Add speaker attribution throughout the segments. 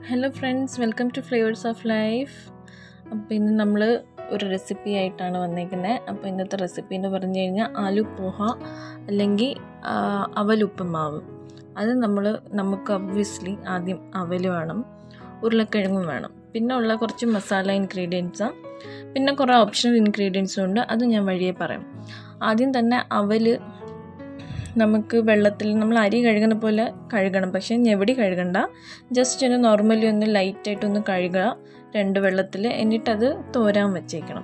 Speaker 1: hello friends welcome to flavours of life അപ്പോൾ ഇന്ന് നമ്മൾ ഒരു റെസിപ്പി ആയിട്ടാണ് വന്നേക്കുന്നത് അപ്പോൾ ഇന്നത്തെ റെസിപ്പി എന്ന് പറഞ്ഞു കഴിഞ്ഞാൽ ആലു പോഹ അല്ലെങ്കിൽ ആ, അവലുപ്പുമാവ് അത് നമ്മൾ നമുക്ക് ഒബ്വിയസ്ലി ആദ്യം അവൽ വേണം ഉരുളക്കിഴങ്ങും വേണം പിന്നെ ഉള്ള കുറച്ച് മസാല ഇൻഗ്രീഡിയൻസാണ് പിന്നെ കുറേ ഓപ്ഷണൽ ഇൻഗ്രീഡിയൻസും ഉണ്ട് അത് ഞാൻ വഴിയെ പറയാം ആദ്യം തന്നെ അവൽ നമുക്ക് വെള്ളത്തിൽ നമ്മൾ അരി കഴുകുന്ന പോലെ കഴുകണം പക്ഷേ ഞെവടി കഴുകണ്ട ജസ്റ്റ് ഒന്ന് നോർമലി ഒന്ന് ലൈറ്റായിട്ടൊന്ന് കഴുകുക രണ്ട് വെള്ളത്തിൽ എന്നിട്ടത് തോരാൻ വെച്ചേക്കണം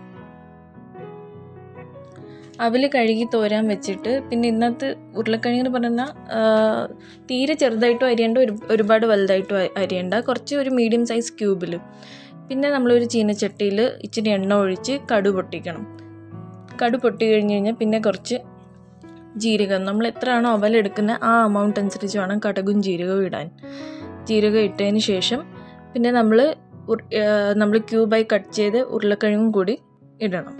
Speaker 1: അവൽ കഴുകി തോരാൻ വെച്ചിട്ട് പിന്നെ ഇന്നത്തെ ഉരുളക്കിഴങ്ങ് പറഞ്ഞാൽ തീരെ ചെറുതായിട്ടും അരിയണ്ട ഒരു ഒരുപാട് വലുതായിട്ടും അ- അരിയണ്ട കുറച്ച് ഒരു മീഡിയം സൈസ് ക്യൂബിൽ പിന്നെ നമ്മളൊരു ചീനച്ചട്ടിയിൽ ഇച്ചിരി എണ്ണ ഒഴിച്ച് കടു പൊട്ടിക്കണം കടു പൊട്ടി കഴിഞ്ഞ് കഴിഞ്ഞാൽ പിന്നെ കുറച്ച് ജീരകം നമ്മൾ എത്രയാണോ അവലെടുക്കുന്നത് ആ എമൗണ്ട് അനുസരിച്ച് വേണം കടകും ജീരകവും ഇടാൻ ജീരകം ഇട്ടതിന് ശേഷം പിന്നെ നമ്മൾ നമ്മൾ ക്യൂബായി കട്ട് ചെയ്ത് ഉരുളക്കിഴങ്ങും കൂടി ഇടണം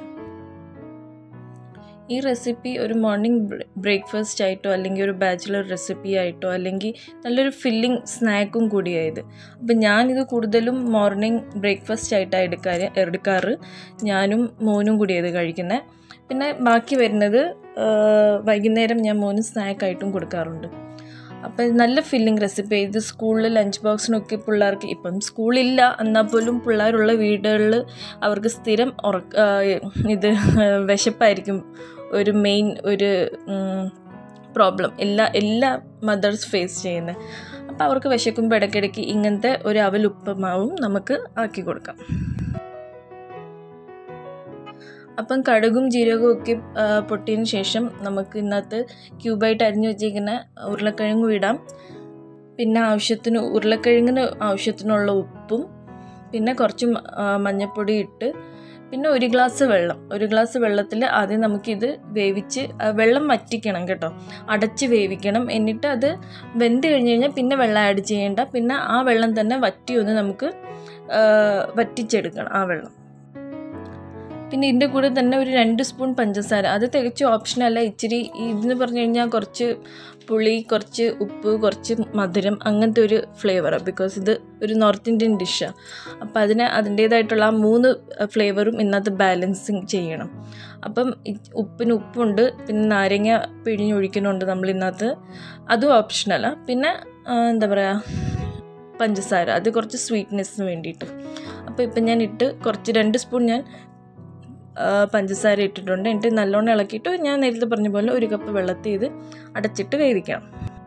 Speaker 1: ഈ റെസിപ്പി ഒരു മോർണിംഗ് ബ്രേക്ക്ഫാസ്റ്റ് ആയിട്ടോ അല്ലെങ്കിൽ ഒരു ബാച്ചിലർ റെസിപ്പി ആയിട്ടോ അല്ലെങ്കിൽ നല്ലൊരു ഫില്ലിംഗ് സ്നാക്കും കൂടിയായത് അപ്പം ഞാനിത് കൂടുതലും മോർണിംഗ് ബ്രേക്ക്ഫാസ്റ്റ് ആയിട്ടാണ് എടുക്കാറ് എടുക്കാറ് ഞാനും മോനും കൂടിയത് കഴിക്കുന്നത് പിന്നെ ബാക്കി വരുന്നത് ആ, വൈകുന്നേരം ഞാൻ മോന് സ്നാക്കായിട്ടും കൊടുക്കാറുണ്ട് അപ്പം ഇത് നല്ല ഫില്ലിംഗ് റെസിപ്പി ഇത് സ്കൂളിൽ ലഞ്ച് ബോക്സിനൊക്കെ പിള്ളേർക്ക് ഇപ്പം സ്കൂളില്ല എന്നാൽ പോലും പിള്ളേരുള്ള വീടുകളിൽ അവർക്ക് സ്ഥിരം ഉറക്ക ആ, ഇത് വിശപ്പായിരിക്കും ഒരു മെയിൻ ഒരു പ്രോബ്ലം എല്ലാ എല്ലാ മദേഴ്സ് ഫേസ് ചെയ്യുന്നത് അപ്പോൾ അവർക്ക് വിശക്കുമ്പോൾ ഇടയ്ക്കിടയ്ക്ക് ഇങ്ങനത്തെ ഒരു അവലുപ്പമാവും നമുക്ക് ആക്കി കൊടുക്കാം അപ്പം കടുകും ജീരകവും ഒക്കെ ആ, പൊട്ടിയതിന് ശേഷം നമുക്ക് ഇന്നത്തെ ക്യൂബായിട്ട് അരിഞ്ഞു വെച്ചേക്കുന്ന ഉരുളക്കിഴങ്ങും ഇടാം പിന്നെ ആവശ്യത്തിന് ഉരുളക്കിഴങ്ങിന് ആവശ്യത്തിനുള്ള ഉപ്പും പിന്നെ കുറച്ച് മ- ആ, മഞ്ഞൾപ്പൊടി ഇട്ട് പിന്നെ ഒരു ഗ്ലാസ് വെള്ളം ഒരു ഗ്ലാസ് വെള്ളത്തിൽ ആദ്യം നമുക്കിത് വേവിച്ച് ആ, വെള്ളം വറ്റിക്കണം കേട്ടോ അടച്ച് വേവിക്കണം എന്നിട്ട് അത് വെന്ത് കഴിഞ്ഞ് കഴിഞ്ഞാൽ പിന്നെ വെള്ളം ആഡ് ചെയ്യേണ്ട പിന്നെ ആ വെള്ളം തന്നെ വറ്റി ഒന്ന് നമുക്ക് ആ, വറ്റിച്ചെടുക്കണം ആ വെള്ളം പിന്നെ ഇതിൻ്റെ കൂടെ തന്നെ ഒരു രണ്ട് സ്പൂൺ പഞ്ചസാര അത് തികച്ചും ഓപ്ഷനല്ല ഇച്ചിരി ഇതെന്ന് പറഞ്ഞു കഴിഞ്ഞാൽ കുറച്ച് പുളി കുറച്ച് ഉപ്പ് കുറച്ച് മധുരം അങ്ങനത്തെ ഒരു ഫ്ലേവറാണ് ബിക്കോസ് ഇത് ഒരു നോർത്ത് ഇന്ത്യൻ ഡിഷാണ് അപ്പം അതിന് അതിൻ്റേതായിട്ടുള്ള ആ മൂന്ന് ഫ്ലേവറും ഇന്നത്തെ ബാലൻസിങ് ചെയ്യണം അപ്പം ഇ- ഉപ്പിന് ഉപ്പുണ്ട് പിന്നെ നാരങ്ങ പിഴിഞ്ഞൊഴിക്കുന്നുണ്ട് നമ്മൾ ഇന്നത്തെ അതും ഓപ്ഷനല്ല പിന്നെ ആ, എന്താ പറയുക പഞ്ചസാര അത് കുറച്ച് സ്വീറ്റ്നെസ്സിന് വേണ്ടിയിട്ട് അപ്പോൾ ഇപ്പം ഞാൻ ഇട്ട് കുറച്ച് രണ്ട് സ്പൂൺ ഞാൻ ആ, പഞ്ചസാര ഇട്ടിട്ടുണ്ട് എന്നിട്ട് നല്ലോണം ഇളക്കിയിട്ട് ഞാൻ നേരത്തെ പറഞ്ഞ പോലെ ഒരു കപ്പ് വെള്ളത്തിൽ ഇത് അടച്ചിട്ട് വേവിക്കണം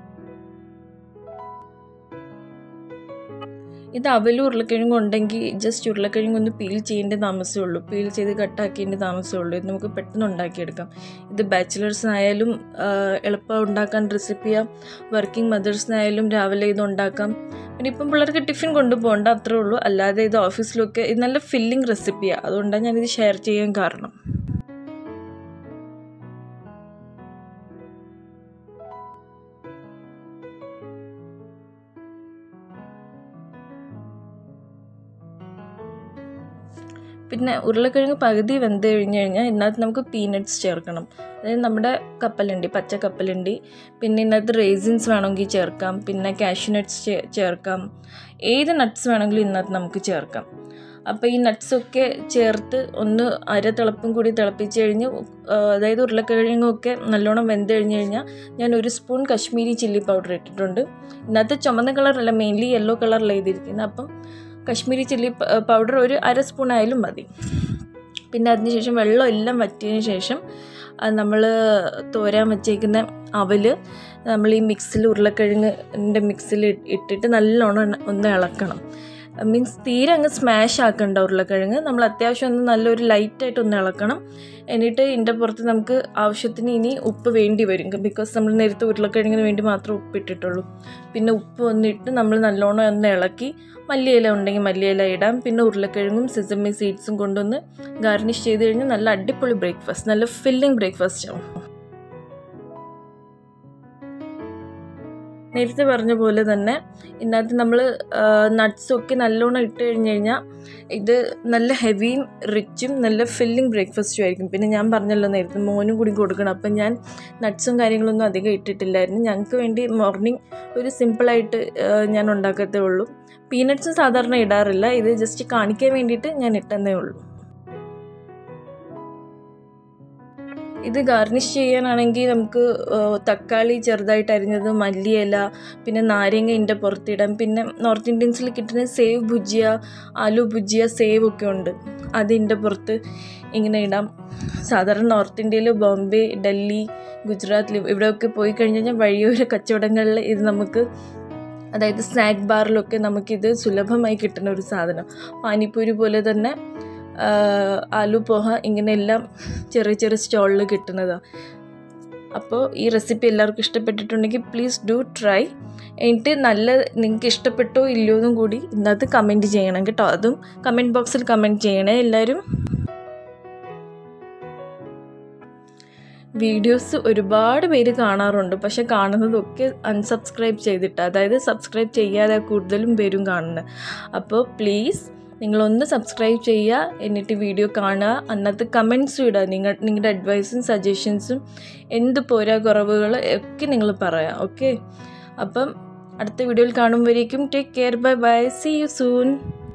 Speaker 1: ഇത് അവലും ഉരുളക്കിഴങ്ങും ഉണ്ടെങ്കിൽ ജസ്റ്റ് ഉരുളക്കിഴങ്ങ് ഒന്ന് പീൽ ചെയ്യേണ്ട താമസമേ ഉള്ളൂ പീൽ ചെയ്ത് കട്ടാക്കേണ്ട താമസമേ ഉള്ളൂ ഇത് നമുക്ക് പെട്ടെന്ന് ഉണ്ടാക്കിയെടുക്കാം ഇത് ബാച്ചിലേഴ്സിനായാലും എളുപ്പം ഉണ്ടാക്കാൻ റെസിപ്പിയാണ് വർക്കിംഗ് മദേഴ്സിനായാലും രാവിലെ ഇത് ഉണ്ടാക്കാം പിന്നെ ഇപ്പം പിള്ളേർക്ക് ടിഫിൻ കൊണ്ടുപോകണ്ട അത്രേ ഉള്ളൂ അല്ലാതെ ഇത് ഓഫീസിലൊക്കെ ഇത് നല്ല ഫില്ലിംഗ് റെസിപ്പിയാണ് അതുകൊണ്ടാണ് ഞാനിത് ഷെയർ ചെയ്യാൻ കാരണം പിന്നെ ഉരുളക്കിഴങ്ങ് പകുതി വെന്ത് കഴിഞ്ഞ് കഴിഞ്ഞാൽ ഇതിനകത്ത് നമുക്ക് പീനട്സ് ചേർക്കണം അതായത് നമ്മുടെ കപ്പലണ്ടി പച്ച കപ്പലണ്ടി പിന്നെ ഇതിനകത്ത് റേസിൻസ് വേണമെങ്കിൽ ചേർക്കാം പിന്നെ കാഷ്യൂ നട്ട്സ് ചേർക്കാം ഏത് നട്ട്സ് വേണമെങ്കിലും ഇതിനകത്ത് നമുക്ക് ചേർക്കാം അപ്പോൾ ഈ നട്ട്സൊക്കെ ചേർത്ത് ഒന്ന് അര തിളപ്പും കൂടി തിളപ്പിച്ച് കഴിഞ്ഞ് ആ, അതായത് ഉരുളക്കിഴങ്ങൊക്കെ നല്ലോണം വെന്ത് കഴിഞ്ഞ് കഴിഞ്ഞാൽ ഞാൻ ഒരു സ്പൂൺ കശ്മീരി ചില്ലി പൗഡർ ഇട്ടിട്ടുണ്ട് ഇതിനകത്ത് ചുമന്ന കളറല്ല മെയിൻലി യെല്ലോ കളറിലാണ് ചെയ്തിരിക്കുന്നത് അപ്പം കശ്മീരി ചില്ലി പൗഡർ ഒരു അര സ്പൂൺ ആയാലും മതി പിന്നെ അതിനുശേഷം വെള്ളം എല്ലാം വറ്റിയതിന് ശേഷം നമ്മൾ തോരാൻ വെച്ചേക്കുന്ന അവല് നമ്മൾ ഈ മിക്സിൽ ഉരുളക്കിഴങ്ങിൻ്റെ മിക്സിൽ ഇട്ടിട്ട് നല്ലോണം ഒന്ന് ഇളക്കണം മീൻസ് തീരെ അങ്ങ് സ്മാഷ് ആക്കണ്ട ഉരുളക്കിഴങ്ങ് നമ്മൾ അത്യാവശ്യം ഒന്ന് നല്ലൊരു ലൈറ്റായിട്ട് ഒന്ന് ഇളക്കണം എന്നിട്ട് ഇതിൻ്റെ പുറത്ത് നമുക്ക് ആവശ്യത്തിന് ഇനി ഉപ്പ് വേണ്ടി വരും ബിക്കോസ് നമ്മൾ നേരത്തെ ഉരുളക്കിഴങ്ങിന് വേണ്ടി മാത്രം ഉപ്പ് ഇട്ടിട്ടുള്ളൂ പിന്നെ ഉപ്പ് ഒന്നിട്ട് നമ്മൾ നല്ലോണം ഒന്ന് ഇളക്കി മല്ലിയില ഉണ്ടെങ്കിൽ മല്ലിയില ഇടാം പിന്നെ ഉരുളക്കിഴങ്ങും സിസമി സീഡ്സും കൊണ്ടൊന്ന് ഗാർണിഷ് ചെയ്ത് കഴിഞ്ഞാൽ നല്ല അടിപൊളി ബ്രേക്ക്ഫാസ്റ്റ് നല്ല ഫില്ലിംഗ് ബ്രേക്ക്ഫാസ്റ്റ് ആവും നേരത്തെ പറഞ്ഞ പോലെ തന്നെ ഇതിനകത്ത് നമ്മൾ നട്ട്സൊക്കെ നല്ലോണം ഇട്ട് കഴിഞ്ഞ് കഴിഞ്ഞാൽ ഇത് നല്ല ഹെവിയും റിച്ചും നല്ല ഫില്ലിങ് ബ്രേക്ക്ഫാസ്റ്റും ആയിരിക്കും പിന്നെ ഞാൻ പറഞ്ഞല്ലോ നേരത്തെ മോനും കൂടി കൊടുക്കണം അപ്പം ഞാൻ നട്ട്സും കാര്യങ്ങളൊന്നും അധികം ഇട്ടിട്ടില്ലായിരുന്നു ഞങ്ങൾക്ക് വേണ്ടി മോർണിംഗ് ഒരു സിമ്പിളായിട്ട് ഞാൻ ഉണ്ടാക്കത്തേ ഉള്ളൂ പീനട്സും സാധാരണ ഇടാറില്ല ഇത് ജസ്റ്റ് കാണിക്കാൻ വേണ്ടിയിട്ട് ഞാൻ ഇട്ടെന്നേ ഉള്ളൂ ഇത് ഗാർണിഷ് ചെയ്യാനാണെങ്കിൽ നമുക്ക് തക്കാളി ചെറുതായിട്ട് അരിഞ്ഞത് മല്ലിയില പിന്നെ നാരങ്ങ ഇതിൻ്റെ പുറത്തിടാം പിന്നെ നോർത്ത് ഇന്ത്യൻസിൽ കിട്ടുന്ന സേവ് ഭുജിയ ആലു ഭുജിയ സേവ് ഒക്കെ ഉണ്ട് അതിൻ്റെ പുറത്ത് ഇങ്ങനെ ഇടാം സാധാരണ നോർത്ത് ഇന്ത്യയിൽ ബോംബെ ഡൽഹി ഗുജറാത്തിൽ ഇവിടെയൊക്കെ പോയി കഴിഞ്ഞ് കഴിഞ്ഞാൽ വഴിയോര കച്ചവടങ്ങളിൽ ഇത് നമുക്ക് അതായത് സ്നാക്ക് ബാറിലൊക്കെ നമുക്കിത് സുലഭമായി കിട്ടുന്ന ഒരു സാധനം പാനിപ്പൂരി പോലെ തന്നെ ആലു പോഹ ഇങ്ങനെയെല്ലാം ചെറിയ ചെറിയ സ്റ്റോളിൽ കിട്ടുന്നതാണ് അപ്പോൾ ഈ റെസിപ്പി എല്ലാവർക്കും ഇഷ്ടപ്പെട്ടിട്ടുണ്ടെങ്കിൽ പ്ലീസ് ഡു ട്രൈ എന്നിട്ട് നല്ല നിങ്ങൾക്ക് ഇഷ്ടപ്പെട്ടോ ഇല്ലയോ എന്നും കൂടി ഇന്നത്തെ കമൻറ്റ് ചെയ്യണം കേട്ടോ അതും കമൻറ്റ് ബോക്സിൽ കമൻറ്റ് ചെയ്യണേ എല്ലാവരും വീഡിയോസ് ഒരുപാട് പേര് കാണാറുണ്ട് പക്ഷെ കാണുന്നതൊക്കെ അൺസബ്സ്ക്രൈബ് ചെയ്തിട്ട് അതായത് സബ്സ്ക്രൈബ് ചെയ്യാതെ കൂടുതലും പേരും കാണുന്നത് അപ്പോൾ പ്ലീസ് നിങ്ങളൊന്ന് സബ്സ്ക്രൈബ് ചെയ്യുക എന്നിട്ട് വീഡിയോ കാണുക അന്നത്തെ കമൻസും ഇടുക നിങ്ങൾ നിങ്ങളുടെ അഡ്വൈസും സജഷൻസും എന്ത് പോരാ കുറവുകൾ ഒക്കെ നിങ്ങൾ പറയാം ഓക്കെ അപ്പം അടുത്ത വീഡിയോയിൽ കാണുമ്പോഴേക്കും take care bye bye see you soon